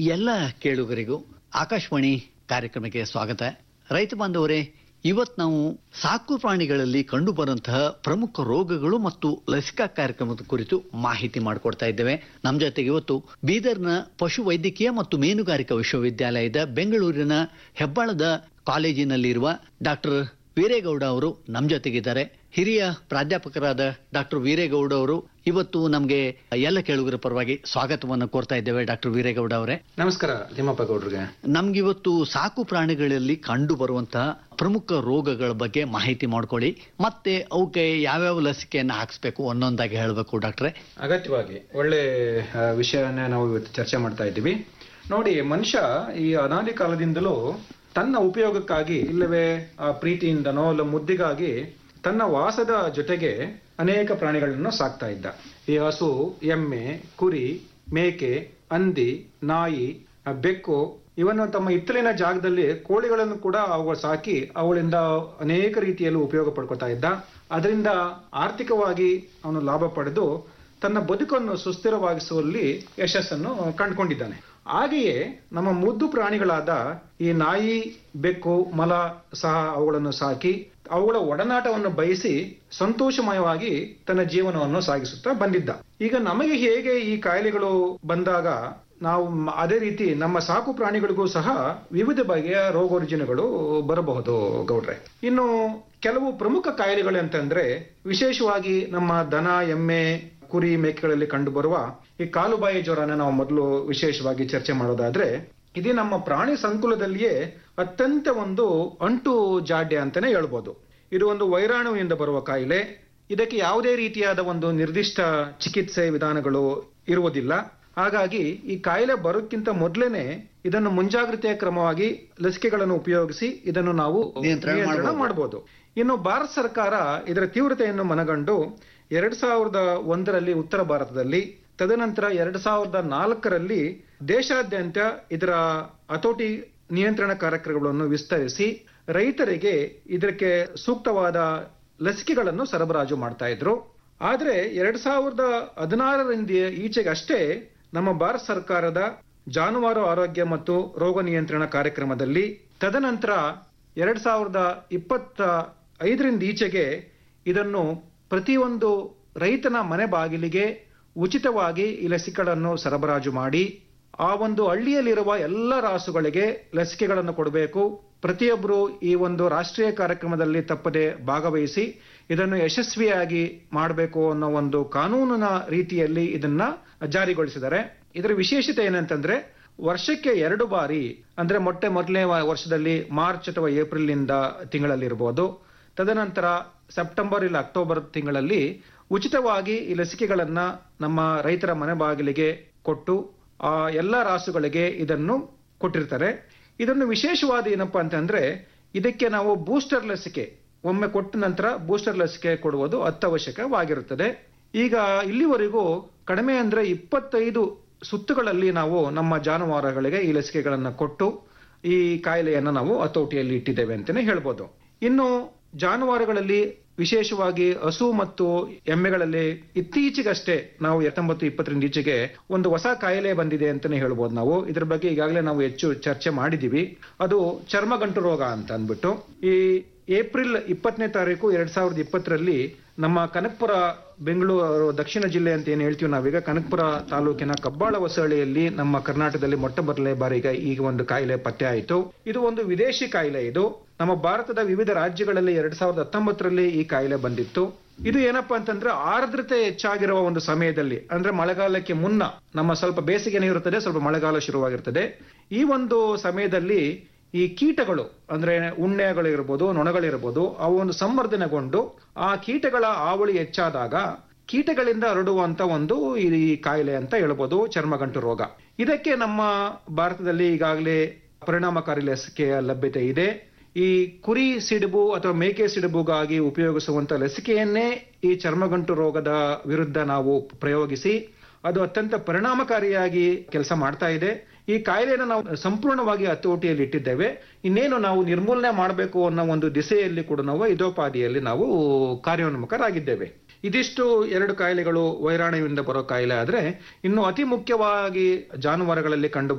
ಎಲ್ಲ ಕೇಳುಗರಿಗೂ ಆಕಾಶವಾಣಿ ಕಾರ್ಯಕ್ರಮಕ್ಕೆ ಸ್ವಾಗತ ರೈತ ಬಾಂಧವರೇ ಇವತ್ತು ನಾವು ಸಾಕು ಪ್ರಾಣಿಗಳಲ್ಲಿ ಕಂಡುಬರುವಂತಹ ಪ್ರಮುಖ ರೋಗಗಳು ಮತ್ತು ಲಸಿಕಾ ಕಾರ್ಯಕ್ರಮದ ಕುರಿತು ಮಾಹಿತಿ ಮಾಡಿಕೊಡ್ತಾ ಇದ್ದೇವೆ ನಮ್ಮ ಜೊತೆಗೆ ಇವತ್ತು ಬೀದರ್ನ ಪಶು ವೈದ್ಯಕೀಯ ಮತ್ತು ಮೀನುಗಾರಿಕಾ ವಿಶ್ವವಿದ್ಯಾಲಯದ ಬೆಂಗಳೂರಿನ ಹೆಬ್ಬಾಳದ ಕಾಲೇಜಿನಲ್ಲಿರುವ ಡಾಕ್ಟರ್ ವೀರೇಗೌಡ ಅವರು ನಮ್ಮ ಜೊತೆಗಿದ್ದಾರೆ ಹಿರಿಯ ಪ್ರಾಧ್ಯಾಪಕರಾದ ಡಾಕ್ಟರ್ ವೀರೇಗೌಡ ಅವರು ಇವತ್ತು ನಮಗೆ ಎಲ್ಲ ಕೇಳುಗರ ಪರವಾಗಿ ಸ್ವಾಗತವನ್ನು ಕೋರ್ತಾ ಇದ್ದೇವೆ ಡಾಕ್ಟರ್ ವೀರೇಗೌಡ ಅವರೇ ನಮಸ್ಕಾರ ತಿಮ್ಮಪ್ಪ ಗೌಡ್ರಿಗೆ ನಮ್ಗಿವತ್ತು ಸಾಕು ಪ್ರಾಣಿಗಳಲ್ಲಿ ಕಂಡು ಬರುವಂತಹ ಪ್ರಮುಖ ರೋಗಗಳ ಬಗ್ಗೆ ಮಾಹಿತಿ ಮಾಡ್ಕೊಳ್ಳಿ ಮತ್ತೆ ಅವಕ್ಕೆ ಯಾವ್ಯಾವ ಲಸಿಕೆಯನ್ನು ಹಾಕಿಸ್ಬೇಕು ಒಂದೊಂದಾಗಿ ಹೇಳಬೇಕು ಡಾಕ್ಟ್ರೆ ಅಗತ್ಯವಾಗಿ ಒಳ್ಳೆ ಆ, ವಿಷಯನ ನಾವು ಇವತ್ತು ಚರ್ಚೆ ಮಾಡ್ತಾ ಇದ್ದೀವಿ ನೋಡಿ ಮನುಷ್ಯ ಈ ಅನಾದಿ ಕಾಲದಿಂದಲೂ ತನ್ನ ಉಪಯೋಗಕ್ಕಾಗಿ ಇಲ್ಲವೇ ಆ ಪ್ರೀತಿಯಿಂದನೋ ಇಲ್ಲ ಮುದ್ದಿಗಾಗಿ ತನ್ನ ವಾಸದ ಜೊತೆಗೆ ಅನೇಕ ಪ್ರಾಣಿಗಳನ್ನು ಸಾಕ್ತಾ ಇದ್ದ ಈ ಹಸು ಎಮ್ಮೆ ಕುರಿ ಮೇಕೆ ಹಂದಿ ನಾಯಿ ಆ, ಬೆಕ್ಕು ಇವನ್ನು ತಮ್ಮ ಹಿತ್ತಲಿನ ಜಾಗದಲ್ಲಿ ಕೋಳಿಗಳನ್ನು ಕೂಡ ಅವು ಸಾಕಿ ಅವುಗಳಿಂದ ಅನೇಕ ರೀತಿಯಲ್ಲಿ ಉಪಯೋಗ ಪಡ್ಕೊತಾ ಇದ್ದ ಅದರಿಂದ ಆರ್ಥಿಕವಾಗಿ ಅವನು ಲಾಭ ಪಡೆದು ತನ್ನ ಬದುಕನ್ನು ಸುಸ್ಥಿರವಾಗಿಸುವಲ್ಲಿ ಯಶಸ್ಸನ್ನು ಕಂಡುಕೊಂಡಿದ್ದಾನೆ ಹಾಗೆಯೇ ನಮ್ಮ ಮುದ್ದು ಪ್ರಾಣಿಗಳಾದ ಈ ನಾಯಿ ಬೆಕ್ಕು ಮಲ ಸಹ ಅವುಗಳನ್ನು ಸಾಕಿ ಅವುಗಳ ಒಡನಾಟವನ್ನು ಬಯಸಿ ಸಂತೋಷಮಯವಾಗಿ ತನ್ನ ಜೀವನವನ್ನು ಸಾಗಿಸುತ್ತಾ ಬಂದಿದ್ದ ಈಗ ನಮಗೆ ಹೇಗೆ ಈ ಕಾಯಿಲೆಗಳು ಬಂದಾಗ ನಾವು ಮ- ಅದೇ ರೀತಿ ನಮ್ಮ ಸಾಕು ಪ್ರಾಣಿಗಳಿಗೂ ಸಹ ವಿವಿಧ ಬಗೆಯ ರೋಗ ರುಜಿನಗಳು ಬರಬಹುದು ಗೌಡ್ರೆ ಇನ್ನು ಕೆಲವು ಪ್ರಮುಖ ಕಾಯಿಲೆಗಳು ಅಂತಂದ್ರೆ ವಿಶೇಷವಾಗಿ ನಮ್ಮ ದನ ಎಮ್ಮೆ ಕುರಿ ಮೇಕೆಗಳಲ್ಲಿ ಕಂಡುಬರುವ ಈ ಕಾಲುಬಾಯಿ ಜ್ವರನ ನಾವು ಮೊದಲು ವಿಶೇಷವಾಗಿ ಚರ್ಚೆ ಮಾಡೋದಾದ್ರೆ ಇದು ನಮ್ಮ ಪ್ರಾಣಿ ಸಂಕುಲದಲ್ಲಿಯೇ ಅತ್ಯಂತ ಒಂದು ಅಂಟು ಜಾಡ್ಯ ಅಂತಾನೆ ಹೇಳ್ಬೋದು ಇದು ಒಂದು ವೈರಾಣುವಿನಿಂದ ಬರುವ ಕಾಯಿಲೆ ಇದಕ್ಕೆ ಯಾವುದೇ ರೀತಿಯಾದ ಒಂದು ನಿರ್ದಿಷ್ಟ ಚಿಕಿತ್ಸೆ ವಿಧಾನಗಳು ಇರುವುದಿಲ್ಲ ಹಾಗಾಗಿ ಈ ಕಾಯಿಲೆ ಬರೋಕ್ಕಿಂತ ಮೊದಲೇನೆ ಇದನ್ನು ಮುಂಜಾಗ್ರತೆಯ ಕ್ರಮವಾಗಿ ಲಸಿಕೆಗಳನ್ನು ಉಪಯೋಗಿಸಿ ಇದನ್ನು ನಾವು ನಿಯಂತ್ರಣ ನಿಯಂತ್ರಣ ಮಾಡ್ಬೋದು. ಮಾಡಬಹುದು ಇನ್ನು ಭಾರತ ಸರ್ಕಾರ ಇದರ ತೀವ್ರತೆಯನ್ನು ಮನಗಂಡು ಎರಡ್ ಸಾವಿರದ ಒಂದರಲ್ಲಿ ಉತ್ತರ ಭಾರತದಲ್ಲಿ ತದನಂತರ ಎರಡ್ ಸಾವಿರದ ನಾಲ್ಕರಲ್ಲಿ ದೇಶಾದ್ಯಂತ ಇದರ ಹತೋಟಿ ನಿಯಂತ್ರಣ ಕಾರ್ಯಕ್ರಮಗಳನ್ನು ವಿಸ್ತರಿಸಿ ರೈತರಿಗೆ ಇದಕ್ಕೆ ಸೂಕ್ತವಾದ ಲಸಿಕೆಗಳನ್ನು ಸರಬರಾಜು ಮಾಡ್ತಾ ಇದ್ರು ಆದ್ರೆ ಎರಡ್ ಸಾವಿರದ ಹದಿನಾರರಿಂದ ಈಚೆಗೆ ಅಷ್ಟೇ ನಮ್ಮ ಭಾರತ ಸರ್ಕಾರದ ಜಾನುವಾರು ಆರೋಗ್ಯ ಮತ್ತು ರೋಗ ನಿಯಂತ್ರಣ ಕಾರ್ಯಕ್ರಮದಲ್ಲಿ ತದನಂತರ ಎರಡ್ ಸಾವಿರದ ಇಪ್ಪತ್ತ ಐದರಿಂದ ಈಚೆಗೆ ಇದನ್ನು ಪ್ರತಿಯೊಂದು ರೈತನ ಮನೆ ಬಾಗಿಲಿಗೆ ಉಚಿತವಾಗಿ ಈ ಲಸಿಕೆಗಳನ್ನು ಸರಬರಾಜು ಮಾಡಿ ಆ ಒಂದು ಹಳ್ಳಿಯಲ್ಲಿರುವ ಎಲ್ಲ ರಾಸುಗಳಿಗೆ ಲಸಿಕೆಗಳನ್ನು ಕೊಡಬೇಕು ಪ್ರತಿಯೊಬ್ಬರು ಈ ಒಂದು ರಾಷ್ಟ್ರೀಯ ಕಾರ್ಯಕ್ರಮದಲ್ಲಿ ತಪ್ಪದೆ ಭಾಗವಹಿಸಿ ಇದನ್ನು ಯಶಸ್ವಿಯಾಗಿ ಮಾಡಬೇಕು ಅನ್ನೋ ಒಂದು ಕಾನೂನಿನ ರೀತಿಯಲ್ಲಿ ಇದನ್ನ ಜಾರಿಗೊಳಿಸಿದ್ದಾರೆ ಇದರ ವಿಶೇಷತೆ ಏನಂತಂದ್ರೆ ವರ್ಷಕ್ಕೆ ಎರಡು ಬಾರಿ ಅಂದ್ರೆ ಮೊಟ್ಟೆ ಮೊದಲನೇ ವ- ವರ್ಷದಲ್ಲಿ ಮಾರ್ಚ್ ಅಥವಾ ಏಪ್ರಿಲ್ ನಿಂದ ತಿಂಗಳಲ್ಲಿ ಇರಬಹುದು ತದನಂತರ ಸೆಪ್ಟೆಂಬರ್ ಇಲ್ಲ ಅಕ್ಟೋಬರ್ ತಿಂಗಳಲ್ಲಿ ಉಚಿತವಾಗಿ ಈ ಲಸಿಕೆಗಳನ್ನ ನಮ್ಮ ರೈತರ ಮನೆ ಬಾಗಿಲಿಗೆ ಕೊಟ್ಟು ಆ ಎಲ್ಲ ರಾಸುಗಳಿಗೆ ಇದನ್ನು ಕೊಟ್ಟಿರ್ತಾರೆ ಇದನ್ನು ವಿಶೇಷವಾದ ಏನಪ್ಪಾ ಅಂತಂದ್ರೆ ಇದಕ್ಕೆ ನಾವು ಬೂಸ್ಟರ್ ಲಸಿಕೆ ಒಮ್ಮೆ ಕೊಟ್ಟ ನಂತರ ಬೂಸ್ಟರ್ ಲಸಿಕೆ ಕೊಡುವುದು ಅತ್ಯವಶ್ಯಕವಾಗಿರುತ್ತದೆ ಈಗ ಇಲ್ಲಿವರೆಗೂ ಕಡಿಮೆ ಅಂದ್ರೆ ಇಪ್ಪತ್ತೈದು ಸುತ್ತುಗಳಲ್ಲಿ ನಾವು ನಮ್ಮ ಜಾನುವಾರುಗಳಿಗೆ ಈ ಲಸಿಕೆಗಳನ್ನು ಕೊಟ್ಟು ಈ ಕಾಯಿಲೆಯನ್ನು ನಾವು ಹತೋಟಿಯಲ್ಲಿ ಇಟ್ಟಿದ್ದೇವೆ ಅಂತಾನೆ ಹೇಳ್ಬೋದು ಇನ್ನು ಜಾನುವಾರುಗಳಲ್ಲಿ ವಿಶೇಷವಾಗಿ ಹಸು ಮತ್ತು ಎಮ್ಮೆಗಳಲ್ಲಿ ಇತ್ತೀಚೆಗಷ್ಟೇ ನಾವು ಎತ್ತೊಂಬತ್ತು ಇಪ್ಪತ್ತರಿಂದ ಈಚೆಗೆ ಒಂದು ಹೊಸ ಕಾಯಿಲೆ ಬಂದಿದೆ ಅಂತಾನೆ ಹೇಳ್ಬೋದು ನಾವು ಇದ್ರ ಬಗ್ಗೆ ಈಗಾಗಲೇ ನಾವು ಹೆಚ್ಚು ಚರ್ಚೆ ಮಾಡಿದೀವಿ ಅದು ಚರ್ಮಗಂಟು ರೋಗ ಅಂತ ಅಂದ್ಬಿಟ್ಟು ಈ ಏಪ್ರಿಲ್ ಇಪ್ಪತ್ತನೇ ತಾರೀಕು ಎರಡ್ ಸಾವಿರದ ಇಪ್ಪತ್ತರಲ್ಲಿ ನಮ್ಮ ಕನಕಪುರ ಬೆಂಗಳೂರು ದಕ್ಷಿಣ ಜಿಲ್ಲೆ ಅಂತ ಏನ್ ಹೇಳ್ತೀವಿ ನಾವೀಗ ಕನಕಪುರ ತಾಲೂಕಿನ ಕಬ್ಬಾಳ ಹೊಸಳ್ಳಿಯಲ್ಲಿ ನಮ್ಮ ಕರ್ನಾಟಕದಲ್ಲಿ ಮೊಟ್ಟ ಮೊದಲನೇ ಬಾರಿಗೆ ಈಗ ಒಂದು ಕಾಯಿಲೆ ಪತ್ತೆ ಆಯಿತು ಇದು ಒಂದು ವಿದೇಶಿ ಕಾಯಿಲೆ ಇದು ನಮ್ಮ ಭಾರತದ ವಿವಿಧ ರಾಜ್ಯಗಳಲ್ಲಿ ಎರಡ್ ಸಾವಿರದ ಹತ್ತೊಂಬತ್ತರಲ್ಲಿ ಈ ಕಾಯಿಲೆ ಬಂದಿತ್ತು ಇದು ಏನಪ್ಪಾ ಅಂತಂದ್ರೆ ಆರ್ದ್ರತೆ ಹೆಚ್ಚಾಗಿರುವ ಒಂದು ಸಮಯದಲ್ಲಿ ಅಂದ್ರೆ ಮಳೆಗಾಲಕ್ಕೆ ಮುನ್ನ ನಮ್ಮ ಸ್ವಲ್ಪ ಬೇಸಿಗೆನೇ ಇರುತ್ತದೆ ಸ್ವಲ್ಪ ಮಳೆಗಾಲ ಶುರುವಾಗಿರ್ತದೆ ಈ ಒಂದು ಸಮಯದಲ್ಲಿ ಈ ಕೀಟಗಳು ಅಂದ್ರೆ ಉಣ್ಣೆಗಳಿರ್ಬೋದು ನೊಣಗಳಿರ್ಬೋದು ಅವು ಒಂದು ಸಂವರ್ಧನೆಗೊಂಡು ಆ ಕೀಟಗಳ ಹಾವಳಿ ಹೆಚ್ಚಾದಾಗ ಕೀಟಗಳಿಂದ ಹರಡುವಂತ ಒಂದು ಈ ಕಾಯಿಲೆ ಅಂತ ಹೇಳ್ಬೋದು ಚರ್ಮಗಂಟು ರೋಗ ಇದಕ್ಕೆ ನಮ್ಮ ಭಾರತದಲ್ಲಿ ಈಗಾಗಲೇ ಪರಿಣಾಮಕಾರಿ ಲಸಿಕೆಯ ಲಭ್ಯತೆ ಇದೆ ಈ ಕುರಿ ಸಿಡುಬು ಅಥವಾ ಮೇಕೆ ಸಿಡುಬುಗಾಗಿ ಉಪಯೋಗಿಸುವಂತ ಲಸಿಕೆಯನ್ನೇ ಈ ಚರ್ಮಗಂಟು ರೋಗದ ವಿರುದ್ಧ ನಾವು ಪ್ರಯೋಗಿಸಿ ಅದು ಅತ್ಯಂತ ಪರಿಣಾಮಕಾರಿಯಾಗಿ ಕೆಲಸ ಮಾಡ್ತಾ ಇದೆ ಈ ಕಾಯಿಲೆಯನ್ನು ನಾವು ಸಂಪೂರ್ಣವಾಗಿ ಹತೋಟಿಯಲ್ಲಿ ಇಟ್ಟಿದ್ದೇವೆ ಇನ್ನೇನು ನಾವು ನಿರ್ಮೂಲನೆ ಮಾಡಬೇಕು ಅನ್ನೋ ಒಂದು ದಿಸೆಯಲ್ಲಿ ಕೂಡ ನಾವು ಇದೋಪಾದಿಯಲ್ಲಿ ನಾವು ಕಾರ್ಯೋನ್ಮುಖರಾಗಿದ್ದೇವೆ ಇದಿಷ್ಟು ಎರಡು ಕಾಯಿಲೆಗಳು ವೈರಾಣುವಿಂದ ಬರೋ ಕಾಯಿಲೆ ಆದ್ರೆ ಇನ್ನು ಅತಿ ಮುಖ್ಯವಾಗಿ ಜಾನುವಾರುಗಳಲ್ಲಿ ಕಂಡು